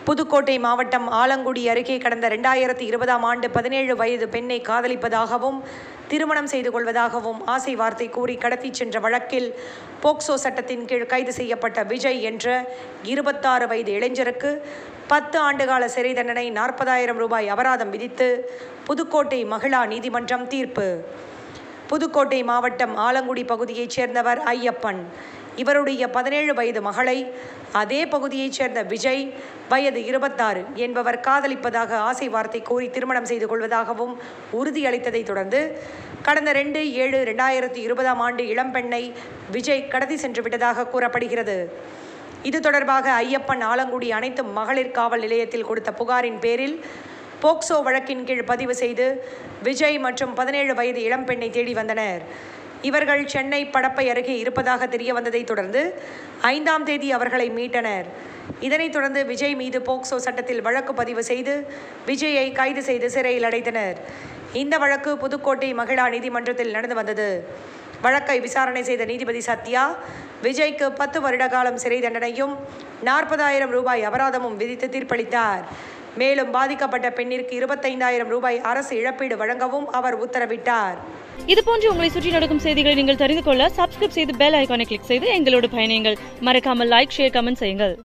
புதுக்கோட்டை மாவட்டம் ஆலங்குடி அருகே கடந்த ரெண்டாயிரத்தி இருபதாம் ஆண்டு பதினேழு வயது பெண்ணை காதலிப்பதாகவும் திருமணம் செய்து கொள்வதாகவும் ஆசை வார்த்தை கூறி கடத்திச் சென்ற வழக்கில் போக்சோ சட்டத்தின் கீழ் கைது செய்யப்பட்ட விஜய் என்ற இருபத்தாறு வயது இளைஞருக்கு பத்து ஆண்டுகால சிறை தண்டனை நாற்பதாயிரம் ரூபாய் அபராதம் விதித்து புதுக்கோட்டை மகிழா நீதிமன்றம் தீர்ப்பு புதுக்கோட்டை மாவட்டம் ஆலங்குடி பகுதியைச் சேர்ந்தவர் ஐயப்பன் இவருடைய பதினேழு வயது மகளை அதே பகுதியைச் சேர்ந்த விஜய் வயது இருபத்தாறு என்பவர் காதலிப்பதாக ஆசை வார்த்தை கூறி திருமணம் செய்து கொள்வதாகவும் உறுதியளித்ததைத் தொடர்ந்து கடந்த ரெண்டு ஏழு ரெண்டாயிரத்தி இருபதாம் ஆண்டு இளம்பெண்ணை விஜய் கடத்தி சென்று விட்டதாக கூறப்படுகிறது இது தொடர்பாக ஐயப்பன் ஆலங்குடி அனைத்து மகளிர் காவல் நிலையத்தில் கொடுத்த புகாரின் பேரில் போக்சோ வழக்கின் கீழ் பதிவு செய்து விஜய் மற்றும் பதினேழு வயது இளம்பெண்ணை தேடி வந்தனர் இவர்கள் சென்னை படப்பை அருகே இருப்பதாக தெரிய வந்ததைத் தொடர்ந்து ஐந்தாம் தேதி அவர்களை மீட்டனர் இதனைத் தொடர்ந்து விஜய் மீது போக்சோ சட்டத்தில் வழக்கு பதிவு செய்து விஜயை கைது செய்து சிறையில் அடைத்தனர் இந்த வழக்கு புதுக்கோட்டை மகிழா நீதிமன்றத்தில் நடந்து வந்தது வழக்கை விசாரணை செய்த நீதிபதி சத்யா விஜய்க்கு பத்து வருட காலம் சிறை தண்டனையும் நாற்பதாயிரம் ரூபாய் அபராதமும் விதித்து தீர்ப்பளித்தார் மேலும் பாதிக்கப்பட்ட பெண்ணிற்கு இருபத்தைந்தாயிரம் ரூபாய் அரசு இழப்பீடு வழங்கவும் அவர் உத்தரவிட்டார் இது போன்று உங்களை சுற்றி நடக்கும் செய்திகளை நீங்கள் தெரிந்து கொள்ள சப்ஸ்கிரைப் செய்து பெல் ஐகானை கிளிக் செய்து எங்களோடு பயணியுங்கள் மறக்காமல் லைக் ஷேர் கமெண்ட் செய்யுங்கள்